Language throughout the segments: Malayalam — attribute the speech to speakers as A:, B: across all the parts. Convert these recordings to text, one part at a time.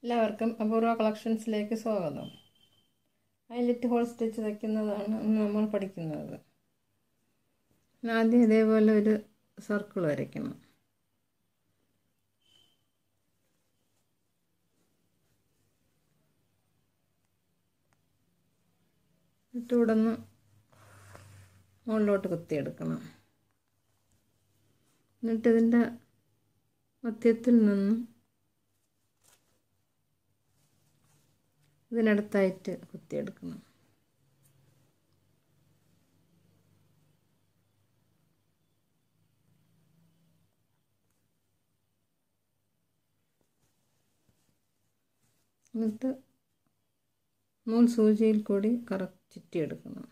A: എല്ലാവർക്കും അപൂർവ കളക്ഷൻസിലേക്ക് സ്വാഗതം ഹൈലൈറ്റ് ഹോൾ സ്റ്റിച്ച് തയ്ക്കുന്നതാണ് ഇന്ന് നമ്മൾ പഠിക്കുന്നത് ആദ്യം ഇതേപോലെ ഒരു സർക്കിൾ വരയ്ക്കണം എന്നിട്ട് ഇവിടെ നിന്ന് മുകളിലോട്ട് കുത്തിയെടുക്കണം എന്നിട്ട് ഇതിൻ്റെ മധ്യത്തിൽ നിന്നും ഇതിനടുത്തായിട്ട് കുത്തിയെടുക്കണം എന്നിട്ട് നൂൽ സൂചിയിൽ കൂടി കറക്റ്റ് ചുറ്റിയെടുക്കണം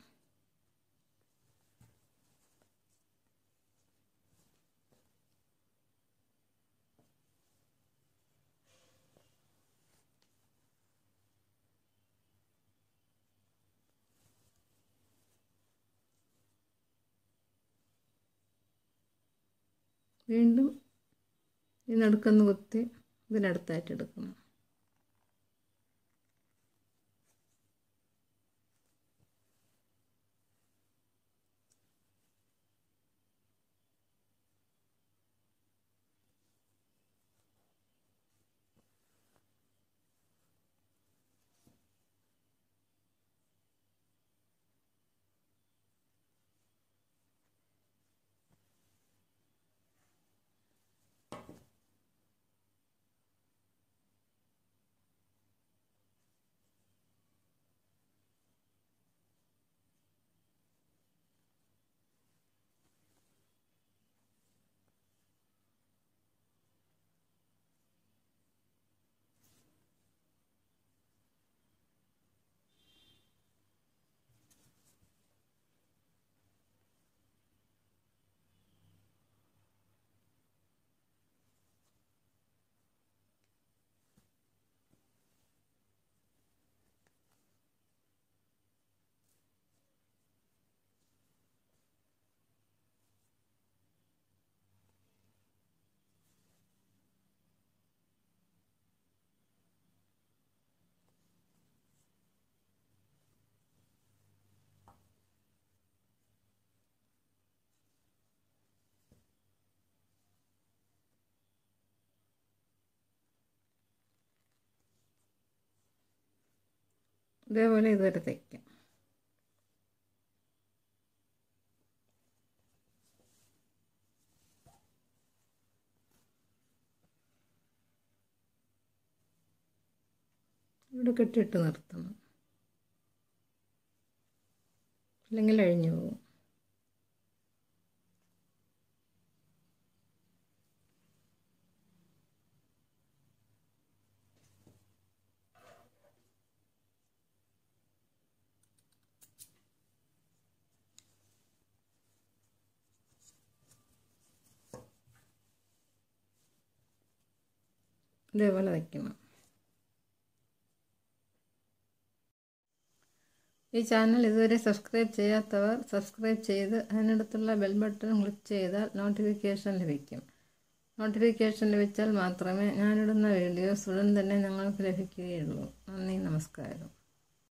A: വീണ്ടും ഇതിനടുക്കൊന്ന് കുത്തി ഇതിനടുത്തായിട്ട് എടുക്കണം ഇതേപോലെ ഇതുവരെ തയ്ക്കാം ഇവിടെ കെട്ടിട്ട് നിർത്തണം അല്ലെങ്കിൽ അഴിഞ്ഞു പോകും ഇതേപോലെ വയ്ക്കണം ഈ ചാനൽ ഇതുവരെ സബ്സ്ക്രൈബ് ചെയ്യാത്തവർ സബ്സ്ക്രൈബ് ചെയ്ത് അതിനടുത്തുള്ള ബെൽ ബട്ടൺ ക്ലിക്ക് ചെയ്താൽ നോട്ടിഫിക്കേഷൻ ലഭിക്കും നോട്ടിഫിക്കേഷൻ ലഭിച്ചാൽ മാത്രമേ ഞാനിടുന്ന വീഡിയോസ് ഉടൻ തന്നെ ഞങ്ങൾക്ക് ലഭിക്കുകയുള്ളൂ നന്ദി നമസ്കാരം